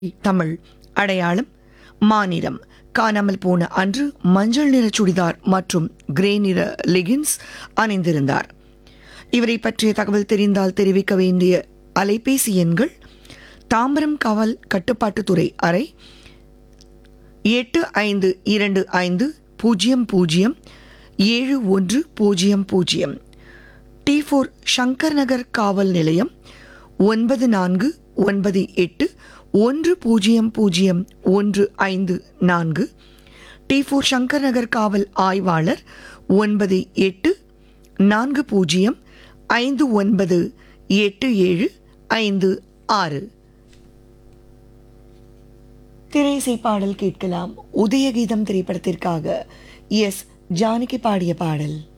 தமிழ் அடையாளம் மாநிலம் காணாமல் போன அன்று மஞ்சள் நிற சுடிதார் மற்றும் கிரே நிற லெகின்ஸ் அணிந்திருந்தார் இவரை பற்றிய தகவல் தெரிந்தால் தெரிவிக்க வேண்டிய அலைபேசி எண்கள் தாம்பரம் காவல் கட்டுப்பாட்டுத்துறை அறை எட்டு ஐந்து இரண்டு ஐந்து பூஜ்ஜியம் பூஜ்ஜியம் ஏழு ஒன்று பூஜ்ஜியம் பூஜ்ஜியம் டி ஃபோர் சங்கர் நகர் காவல் நிலையம் ஒன்பது நான்கு ஒன்பது எட்டு ஒன்று பூஜ்ஜியம் பூஜ்ஜியம் ஒன்று ஐந்து நான்கு டி ஃபோர் சங்கர் நகர் காவல் ஆய்வாளர் ஒன்பது எட்டு நான்கு பூஜ்ஜியம் ஐந்து ஒன்பது எட்டு ஏழு ஐந்து ஆறு திரைசை பாடல் கேட்கலாம் உதயகீதம் திரைப்படத்திற்காக எஸ் ஜானகி பாடிய பாடல்